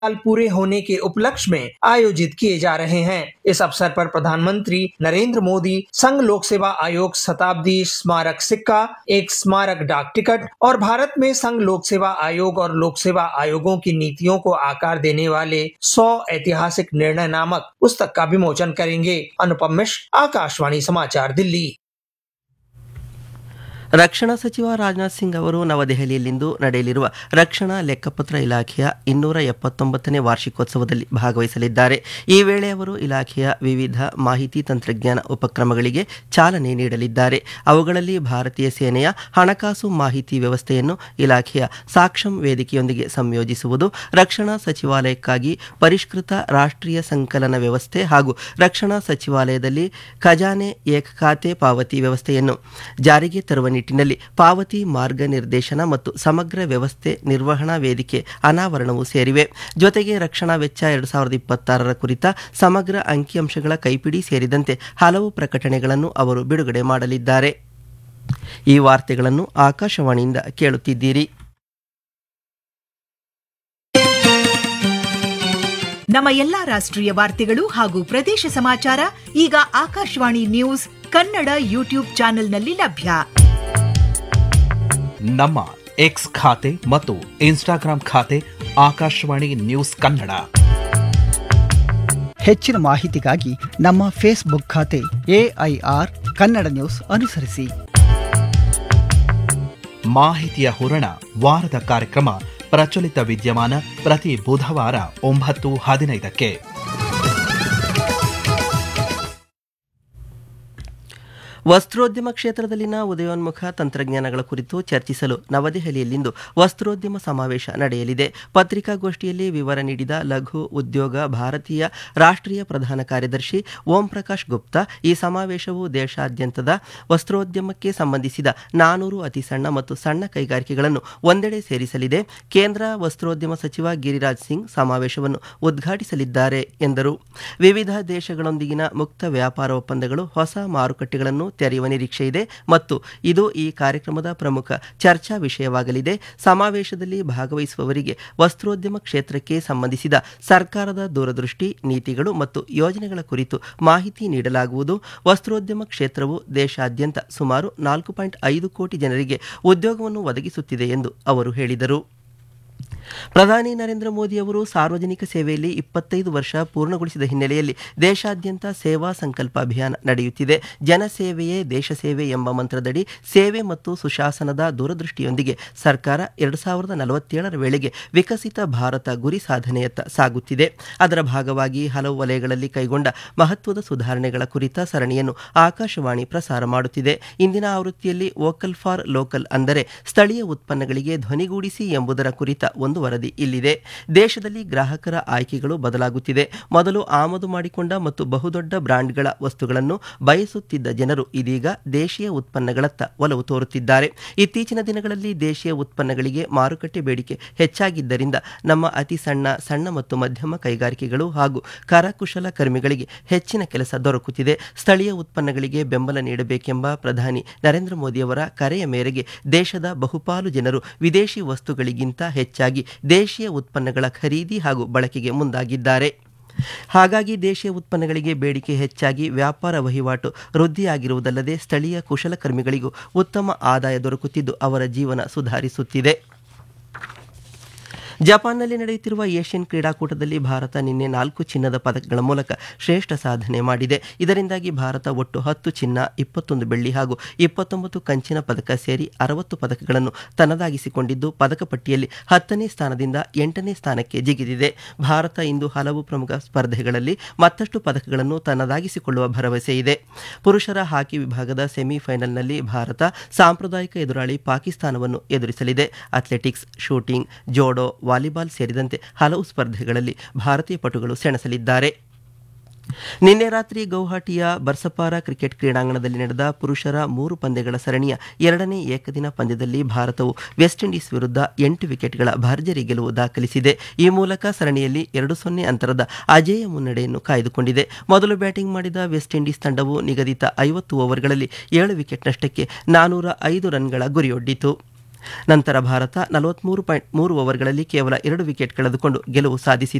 साल पूरे होने के उपलक्ष्य में आयोजित किए जा रहे हैं इस अवसर पर प्रधानमंत्री नरेंद्र मोदी संघ लोक सेवा आयोग शताब्दी स्मारक सिक्का एक स्मारक डाक टिकट और भारत में संघ लोक सेवा आयोग और लोक सेवा आयोगों की नीतियों को आकार देने वाले सौ ऐतिहासिक निर्णय नामक पुस्तक का विमोचन करेंगे अनुपम मिश्र आकाशवाणी समाचार दिल्ली ರಕ್ಷಣಾ ಸಚಿವ ರಾಜನಾಥ್ ಸಿಂಗ್ ಅವರು ನವದೆಹಲಿಯಲ್ಲಿಂದು ನಡೆಯಲಿರುವ ರಕ್ಷಣಾ ಲೆಕ್ಕಪತ್ರ ಇಲಾಖೆಯ ಇನ್ನೂರ ಎಪ್ಪತ್ತೊಂಬತ್ತನೇ ವಾರ್ಷಿಕೋತ್ಸವದಲ್ಲಿ ಭಾಗವಹಿಸಲಿದ್ದಾರೆ ಈ ವೇಳೆ ಅವರು ಇಲಾಖೆಯ ವಿವಿಧ ಮಾಹಿತಿ ತಂತ್ರಜ್ಞಾನ ಉಪಕ್ರಮಗಳಿಗೆ ಚಾಲನೆ ನೀಡಲಿದ್ದಾರೆ ಅವುಗಳಲ್ಲಿ ಭಾರತೀಯ ಸೇನೆಯ ಹಣಕಾಸು ಮಾಹಿತಿ ವ್ಯವಸ್ಥೆಯನ್ನು ಇಲಾಖೆಯ ಸಾಕ್ಷಂ ವೇದಿಕೆಯೊಂದಿಗೆ ಸಂಯೋಜಿಸುವುದು ರಕ್ಷಣಾ ಸಚಿವಾಲಯಕ್ಕಾಗಿ ಪರಿಷ್ಕೃತ ರಾಷ್ಟ್ರೀಯ ಸಂಕಲನ ವ್ಯವಸ್ಥೆ ಹಾಗೂ ರಕ್ಷಣಾ ಸಚಿವಾಲಯದಲ್ಲಿ ಖಜಾನೆ ಏಕ ಖಾತೆ ಪಾವತಿ ವ್ಯವಸ್ಥೆಯನ್ನು ಜಾರಿಗೆ ತರುವ ನಿಟ್ಟಿನಲ್ಲಿ ಪಾವತಿ ಮಾರ್ಗನಿರ್ದೇಶನ ಮತ್ತು ಸಮಗ್ರ ವ್ಯವಸ್ಥೆ ನಿರ್ವಹಣಾ ವೇದಿಕೆ ಅನಾವರಣವೂ ಸೇರಿವೆ ಜೊತೆಗೆ ರಕ್ಷಣಾ ವೆಚ್ಚ ಎರಡು ಸಾವಿರದ ಇಪ್ಪತ್ತಾರರ ಕುರಿತ ಸಮಗ್ರ ಅಂಕಿಅಂಶಗಳ ಕೈಪಿಡಿ ಸೇರಿದಂತೆ ಹಲವು ಪ್ರಕಟಣೆಗಳನ್ನು ಅವರು ಬಿಡುಗಡೆ ಮಾಡಲಿದ್ದಾರೆ ಈ ವಾರ್ತೆಗಳನ್ನು ಆಕಾಶವಾಣಿಯಿಂದ ಕೇಳುತ್ತಿದ್ದೀರಿ ನಮ್ಮ ಎಲ್ಲಾ ರಾಷ್ಟ್ರೀಯ ವಾರ್ತೆಗಳು ಹಾಗೂ ಪ್ರದೇಶ ಸಮಾಚಾರ ಈಗ ಆಕಾಶವಾಣಿ ನ್ಯೂಸ್ ಕನ್ನಡ ಯೂಟ್ಯೂಬ್ ಚಾನೆಲ್ನಲ್ಲಿ ಲಭ್ಯ ನಮ್ಮ ಎಕ್ಸ್ ಖಾತೆ ಮತ್ತು ಇನ್ಸ್ಟಾಗ್ರಾಂ ಖಾತೆ ಆಕಾಶವಾಣಿ ನ್ಯೂಸ್ ಕನ್ನಡ ಹೆಚ್ಚಿನ ಮಾಹಿತಿಗಾಗಿ ನಮ್ಮ ಫೇಸ್ಬುಕ್ ಖಾತೆ ಎಐಆರ್ ಕನ್ನಡ ನ್ಯೂಸ್ ಅನುಸರಿಸಿ ಮಾಹಿತಿಯ ಹೂರಣ ವಾರದ ಕಾರ್ಯಕ್ರಮ ಪ್ರಚಲಿತ ವಿದ್ಯಮಾನ ಪ್ರತಿ ಬುಧವಾರ ಒಂಬತ್ತು ಹದಿನೈದಕ್ಕೆ ವಸ್ತ್ರೋದ್ಯಮ ಕ್ಷೇತ್ರದಲ್ಲಿನ ಉದಯೋನ್ಮುಖ ತಂತ್ರಜ್ಞಾನಗಳ ಕುರಿತು ಚರ್ಚಿಸಲು ನವದೆಹಲಿಯಲ್ಲಿಂದು ವಸ್ತ್ರೋದ್ಯಮ ಸಮಾವೇಶ ನಡೆಯಲಿದೆ ಪತ್ರಿಕಾಗೋಷ್ಠಿಯಲ್ಲಿ ವಿವರ ನೀಡಿದ ಲಘು ಉದ್ಯೋಗ ಭಾರತೀಯ ರಾಷ್ಟ್ರೀಯ ಪ್ರಧಾನ ಕಾರ್ಯದರ್ಶಿ ಓಂ ಪ್ರಕಾಶ್ ಗುಪ್ತಾ ಈ ಸಮಾವೇಶವು ದೇಶಾದ್ಯಂತದ ವಸ್ತ್ರೋದ್ಯಮಕ್ಕೆ ಸಂಬಂಧಿಸಿದ ನಾನೂರು ಅತಿ ಸಣ್ಣ ಮತ್ತು ಸಣ್ಣ ಕೈಗಾರಿಕೆಗಳನ್ನು ಒಂದೆಡೆ ಸೇರಿಸಲಿದೆ ಕೇಂದ್ರ ವಸ್ತ್ರೋದ್ಯಮ ಸಚಿವ ಗಿರಿರಾಜ್ ಸಿಂಗ್ ಸಮಾವೇಶವನ್ನು ಉದ್ಘಾಟಿಸಲಿದ್ದಾರೆ ಎಂದರು ವಿವಿಧ ದೇಶಗಳೊಂದಿಗಿನ ಮುಕ್ತ ವ್ಯಾಪಾರ ಒಪ್ಪಂದಗಳು ಹೊಸ ಮಾರುಕಟ್ಟೆಗಳನ್ನು ತೆರೆಯುವ ನಿರೀಕ್ಷೆ ಇದೆ ಮತ್ತು ಇದು ಈ ಕಾರ್ಯಕ್ರಮದ ಪ್ರಮುಖ ಚರ್ಚಾ ವಿಷಯವಾಗಲಿದೆ ಸಮಾವೇಶದಲ್ಲಿ ಭಾಗವಹಿಸುವವರಿಗೆ ವಸ್ತ್ರೋದ್ಯಮ ಕ್ಷೇತ್ರಕ್ಕೆ ಸಂಬಂಧಿಸಿದ ಸರ್ಕಾರದ ದೂರದೃಷ್ಟಿ ನೀತಿಗಳು ಮತ್ತು ಯೋಜನೆಗಳ ಕುರಿತು ಮಾಹಿತಿ ನೀಡಲಾಗುವುದು ವಸ್ತ್ರೋದ್ಯಮ ಕ್ಷೇತ್ರವು ದೇಶಾದ್ಯಂತ ಸುಮಾರು ನಾಲ್ಕು ಪಾಯಿಂಟ್ ಐದು ಕೋಟಿ ಜನರಿಗೆ ಉದ್ಯೋಗವನ್ನು ಒದಗಿಸುತ್ತಿದೆ ಎಂದು ಅವರು ಹೇಳಿದರು ಪ್ರಧಾನಿ ನರೇಂದ್ರ ಮೋದಿ ಅವರು ಸಾರ್ವಜನಿಕ ಸೇವೆಯಲ್ಲಿ ಇಪ್ಪತ್ತೈದು ವರ್ಷ ಪೂರ್ಣಗೊಳಿಸಿದ ಹಿನ್ನೆಲೆಯಲ್ಲಿ ದೇಶಾದ್ಯಂತ ಸೇವಾ ಸಂಕಲ್ಪ ಅಭಿಯಾನ ನಡೆಯುತ್ತಿದೆ ಜನಸೇವೆಯೇ ದೇಶ ಸೇವೆ ಎಂಬ ಮಂತ್ರದಡಿ ಸೇವೆ ಮತ್ತು ಸುಶಾಸನದ ದೂರದೃಷ್ಟಿಯೊಂದಿಗೆ ಸರ್ಕಾರ ಎರಡು ಸಾವಿರದ ನಲವತ್ತೇಳರ ವೇಳೆಗೆ ವಿಕಸಿತ ಭಾರತ ಗುರಿ ಸಾಧನೆಯತ್ತ ಸಾಗುತ್ತಿದೆ ಅದರ ಭಾಗವಾಗಿ ಹಲವು ವಲಯಗಳಲ್ಲಿ ಕೈಗೊಂಡ ಮಹತ್ವದ ಸುಧಾರಣೆಗಳ ಕುರಿತ ಸರಣಿಯನ್ನು ಆಕಾಶವಾಣಿ ಪ್ರಸಾರ ಮಾಡುತ್ತಿದೆ ಇಂದಿನ ಆವೃತ್ತಿಯಲ್ಲಿ ವೋಕಲ್ ಫಾರ್ ಲೋಕಲ್ ಅಂದರೆ ಸ್ಥಳೀಯ ಉತ್ಪನ್ನಗಳಿಗೆ ಧ್ವನಿಗೂಡಿಸಿ ಎಂಬುದರ ಕುರಿತ ಒಂದು ವರದಿ ಇಲ್ಲಿದೆ ದೇಶದಲ್ಲಿ ಗ್ರಾಹಕರ ಆಯ್ಕೆಗಳು ಬದಲಾಗುತ್ತಿದೆ ಮೊದಲು ಆಮದು ಮಾಡಿಕೊಂಡ ಮತ್ತು ಬಹುದೊಡ್ಡ ಬ್ರಾಂಡ್ಗಳ ವಸ್ತುಗಳನ್ನು ಬಯಸುತ್ತಿದ್ದ ಜನರು ಇದೀಗ ದೇಶೀಯ ಉತ್ಪನ್ನಗಳತ್ತ ಒಲವು ತೋರುತ್ತಿದ್ದಾರೆ ಇತ್ತೀಚಿನ ದಿನಗಳಲ್ಲಿ ದೇಶೀಯ ಉತ್ಪನ್ನಗಳಿಗೆ ಮಾರುಕಟ್ಟೆ ಬೇಡಿಕೆ ಹೆಚ್ಚಾಗಿದ್ದರಿಂದ ನಮ್ಮ ಅತಿ ಸಣ್ಣ ಸಣ್ಣ ಮತ್ತು ಮಧ್ಯಮ ಕೈಗಾರಿಕೆಗಳು ಹಾಗೂ ಕರಕುಶಲ ಕರ್ಮಿಗಳಿಗೆ ಹೆಚ್ಚಿನ ಕೆಲಸ ದೊರಕುತ್ತಿದೆ ಸ್ಥಳೀಯ ಉತ್ಪನ್ನಗಳಿಗೆ ಬೆಂಬಲ ನೀಡಬೇಕೆಂಬ ಪ್ರಧಾನಿ ನರೇಂದ್ರ ಮೋದಿಯವರ ಕರೆಯ ಮೇರೆಗೆ ದೇಶದ ಬಹುಪಾಲು ಜನರು ವಿದೇಶಿ ವಸ್ತುಗಳಿಗಿಂತ ಹೆಚ್ಚಾಗಿ ದೇಶೀಯ ಉತ್ಪನ್ನಗಳ ಖರೀದಿ ಹಾಗೂ ಬಳಕೆಗೆ ಮುಂದಾಗಿದ್ದಾರೆ ಹಾಗಾಗಿ ದೇಶೀಯ ಉತ್ಪನ್ನಗಳಿಗೆ ಬೇಡಿಕೆ ಹೆಚ್ಚಾಗಿ ವ್ಯಾಪಾರ ವಹಿವಾಟು ವೃದ್ಧಿಯಾಗಿರುವುದಲ್ಲದೆ ಸ್ಥಳೀಯ ಕುಶಲಕರ್ಮಿಗಳಿಗೂ ಉತ್ತಮ ಆದಾಯ ದೊರಕುತ್ತಿದ್ದು ಅವರ ಜೀವನ ಸುಧಾರಿಸುತ್ತಿದೆ ಜಪಾನ್ನಲ್ಲಿ ನಡೆಯುತ್ತಿರುವ ಏಷ್ಯನ್ ಕ್ರೀಡಾಕೂಟದಲ್ಲಿ ಭಾರತ ನಿನ್ನೆ ನಾಲ್ಕು ಚಿನ್ನದ ಪದಕಗಳ ಮೂಲಕ ಶ್ರೇಷ್ಠ ಸಾಧನೆ ಮಾಡಿದೆ ಇದರಿಂದಾಗಿ ಭಾರತ ಒಟ್ಟು ಹತ್ತು ಚಿನ್ನ ಇಪ್ಪತ್ತೊಂದು ಬೆಳ್ಳಿ ಹಾಗೂ ಇಪ್ಪತ್ತೊಂಬತ್ತು ಕಂಚಿನ ಪದಕ ಸೇರಿ ಅರವತ್ತು ಪದಕಗಳನ್ನು ತನ್ನದಾಗಿಸಿಕೊಂಡಿದ್ದು ಪದಕ ಪಟ್ಟಿಯಲ್ಲಿ ಹತ್ತನೇ ಸ್ಥಾನದಿಂದ ಎಂಟನೇ ಸ್ಥಾನಕ್ಕೆ ಜಿಗಿದಿದೆ ಭಾರತ ಇಂದು ಹಲವು ಪ್ರಮುಖ ಸ್ಪರ್ಧೆಗಳಲ್ಲಿ ಮತ್ತಷ್ಟು ಪದಕಗಳನ್ನು ತನ್ನದಾಗಿಸಿಕೊಳ್ಳುವ ಭರವಸೆ ಇದೆ ಪುರುಷರ ಹಾಕಿ ವಿಭಾಗದ ಸೆಮಿಫೈನಲ್ನಲ್ಲಿ ಭಾರತ ಸಾಂಪ್ರದಾಯಿಕ ಎದುರಾಳಿ ಪಾಕಿಸ್ತಾನವನ್ನು ಎದುರಿಸಲಿದೆ ಅಥ್ಲೆಟಿಕ್ಸ್ ಶೂಟಿಂಗ್ ಜೋಡೋ ವಾಲಿಬಾಲ್ ಸೇರಿದಂತೆ ಹಲವು ಸ್ಪರ್ಧೆಗಳಲ್ಲಿ ಭಾರತೀಯ ಪಟುಗಳು ಸೆಣಸಲಿದ್ದಾರೆ ನಿನ್ನೆ ರಾತ್ರಿ ಗೌಹಾಟಿಯ ಬರ್ಸಪಾರ ಕ್ರಿಕೆಟ್ ಕ್ರೀಡಾಂಗಣದಲ್ಲಿ ನಡೆದ ಪುರುಷರ ಮೂರು ಪಂದ್ಯಗಳ ಸರಣಿಯ ಎರಡನೇ ಏಕದಿನ ಪಂದ್ಯದಲ್ಲಿ ಭಾರತವು ವೆಸ್ಟ್ ಇಂಡೀಸ್ ವಿರುದ್ಧ ಎಂಟು ವಿಕೆಟ್ಗಳ ಭರ್ಜರಿ ಗೆಲುವು ದಾಖಲಿಸಿದೆ ಈ ಮೂಲಕ ಸರಣಿಯಲ್ಲಿ ಎರಡು ಸೊನ್ನೆ ಅಂತರದ ಅಜೇಯ ಮುನ್ನಡೆಯನ್ನು ಕಾಯ್ದುಕೊಂಡಿದೆ ಮೊದಲು ಬ್ಯಾಟಿಂಗ್ ಮಾಡಿದ ವೆಸ್ಟ್ ಇಂಡೀಸ್ ತಂಡವು ನಿಗದಿತ ಐವತ್ತು ಓವರ್ಗಳಲ್ಲಿ ಏಳು ವಿಕೆಟ್ ನಷ್ಟಕ್ಕೆ ನಾನೂರ ಐದು ರನ್ಗಳ ಗುರಿಯೊಡ್ಡಿತು ನಂತರ ಭಾರತ ನಲವತ್ಮೂರು ಪಾಯಿಂಟ್ ಮೂರು ಓವರ್ಗಳಲ್ಲಿ ಕೇವಲ ಎರಡು ವಿಕೆಟ್ ಕಳೆದುಕೊಂಡು ಗೆಲುವು ಸಾಧಿಸಿತು